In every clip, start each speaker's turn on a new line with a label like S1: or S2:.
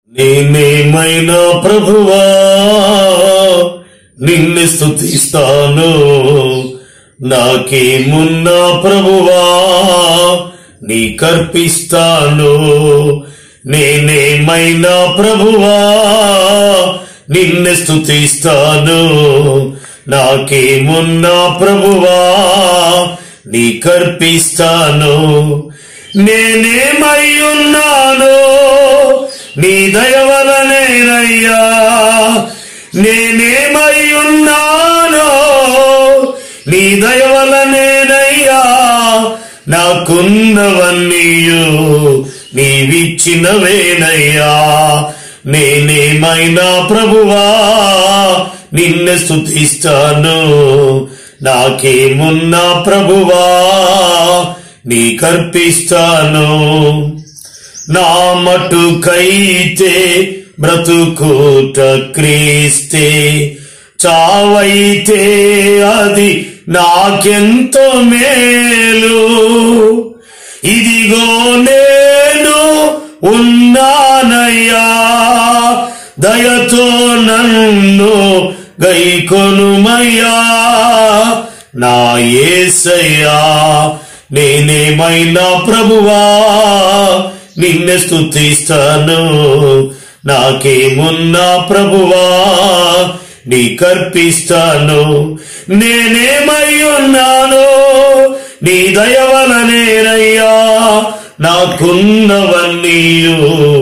S1: నేనేమైనా ప్రభువా నిన్ను స్తుతిస్తాను నాకేమున్నా ప్రభువా నీ కర్పిస్తాను నేనేమైనా ప్రభువా నిన్ను స్తుతిస్తాను నాకేమున్నా ప్రభువా నీ కర్పిస్తాను నేనేమై ఉన్నాను నీ దయ వలనేనయ్యా నేనేమై ఉన్నాను నీ దయ వలనేనయ్యా నాకున్నవన్నీయు నీవిచ్చినవేనయ్యా నేనేమైనా ప్రభువా నిన్ను స్తుతిస్తాను నాకేమున్నా ప్రభువా నీ కర్పిస్తాను నా మటుకైతే బ్రతుకోట క్రీస్తే చావైతే అది నాకెంతో మేలు ఇదిగో నేను ఉన్నానయ్యా దయతో నన్ను గైకొనుమయ్యా నా ఏసయ్యా నేనేమైనా ప్రభువా నిన్ను స్తుతిస్తాను నాకేమున్నా ప్రభువా నీ కర్పిస్తాను నేనేమై ఉన్నాను నీ దయ వలనేనయ్యా నాకున్నవన్నీయు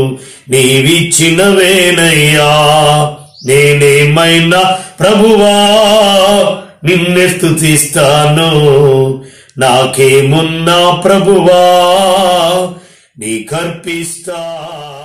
S1: నీవిచ్చినవేనయ్యా నేనేమైనా ప్రభువా నిన్ను స్తుతిస్తాను నాకేమున్నా ప్రభువా నీ కర్పిస్తా